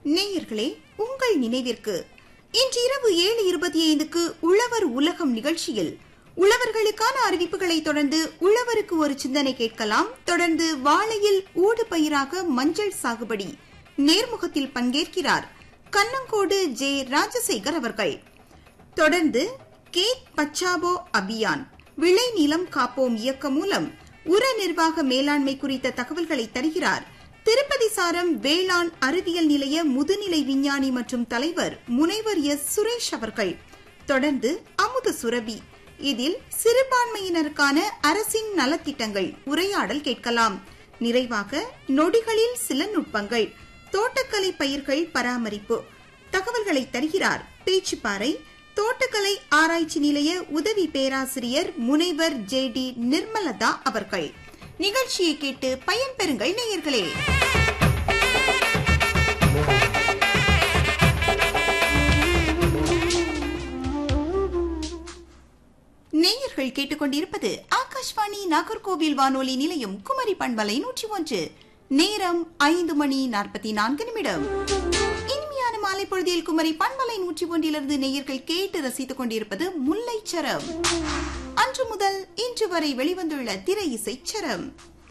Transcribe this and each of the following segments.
நேயர்களே உங்கள் நினைவிற்கு இன்று இரவு ஏழு இருபத்தி ஐந்துக்கு உழவர் உலகம் நிகழ்ச்சியில் உழவர்களுக்கான அறிவிப்புகளை தொடர்ந்து உழவருக்கு ஒரு சிந்தனை கேட்கலாம் தொடர்ந்து வாழையில் ஊடு பயிராக மஞ்சள் சாகுபடி நேர்முகத்தில் பங்கேற்கிறார் கண்ணங்கோடு ஜே ராஜசேகர் அவர்கள் தொடர்ந்து கேட் பச்சாபோ அபியான் விளை நிலம் காப்போம் இயக்கம் மூலம் உர நிர்வாக மேலாண்மை குறித்த தகவல்களை தருகிறார் திருப்பதி சாரம் வேளாண் அறிவியல் நிலைய முதுநிலை விஞ்ஞானி மற்றும் தலைவர் முனைவர் எஸ் சுரேஷ் அவர்கள் தொடர்ந்து அமுத சுரபி இதில் சிறுபான்மையினருக்கான அரசின் நலத்திட்டங்கள் உரையாடல் கேட்கலாம் நிறைவாக நொடிகளில் சில நுட்பங்கள் தோட்டக்கலை பயிர்கள் பராமரிப்பு தகவல்களை தருகிறார் பேச்சுப்பாறை தோட்டக்கலை ஆராய்ச்சி நிலைய உதவி பேராசிரியர் முனைவர் ஜே டி நிர்மலதா அவர்கள் நிகழ்ச்சியை கேட்டு பயன்பெறுங்கள் நேயர்களே நேயர்கள் கேட்டுக்கொண்டிருப்பது ஆகாஷ்வாணி நாகர்கோவில் வானொலி நிலையம் குமரி பண்பலை நூற்றி ஒன்று நேரம் ஐந்து மணி நாற்பத்தி நான்கு நிமிடம் இனிமையான மாலை பொழுதில் குமரி பண்பலை நூற்றி ஒன்றிலிருந்து நேயர்கள் கேட்டு ரசித்துக் கொண்டிருப்பது முல்லைச்சரம் அன்று முதல் இன்று வரை வெளிவந்துள்ள திரை இசைச்சரம்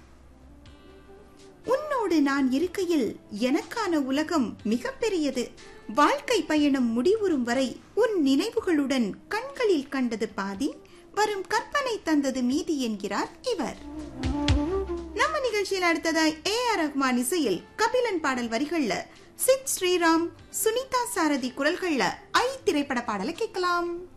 உன்னோடு நான் இருக்கையில் எனக்கான உலகம் மிகப்பெரியது வாழ்க்கை பயணம் முடிவுறும் வரை உன் நினைவுகளுடன் கண்களில் கண்டது பாதி வரும் கற்பனை தந்தது மீதி என்கிறார் இவர் நம்ம நிகழ்ச்சியில் அடுத்ததாய் ஏ ஆர் ரஹ்மான் இசையில் கபிலன் பாடல் வரிகள்ல சித் ஸ்ரீராம் சுனிதா சாரதி குரல்கள்ல ஐ திரைப்பட பாடலை கேட்கலாம்